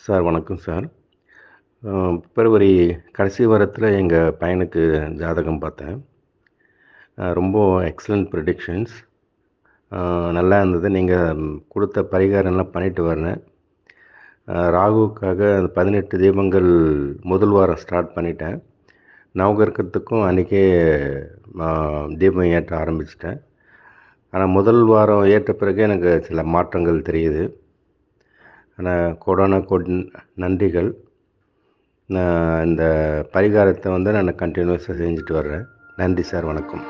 sir வணக்கம் sir பிப்ரவரி கடைசி வாரத்தில் எங்கள் பையனுக்கு ஜாதகம் பார்த்தேன் ரொம்ப எக்ஸலண்ட் ப்ரிடிக்ஷன்ஸ் நல்லா இருந்தது நீங்கள் கொடுத்த பரிகாரம்லாம் பண்ணிட்டு வரேன் ராகுவுக்காக அந்த பதினெட்டு தீபங்கள் முதல் வாரம் ஸ்டார்ட் பண்ணிட்டேன் நவகிரகத்துக்கும் அன்றைக்கே தீபம் ஏற்ற ஆரம்பிச்சிட்டேன் ஆனால் முதல் வாரம் ஏற்ற பிறகு எனக்கு சில மாற்றங்கள் தெரியுது ஆனால் கோடான கோடி நன்றிகள் நான் இந்த பரிகாரத்தை வந்து நான் கண்டினியூஸாக செஞ்சுட்டு வர்றேன் நன்றி சார் வணக்கம்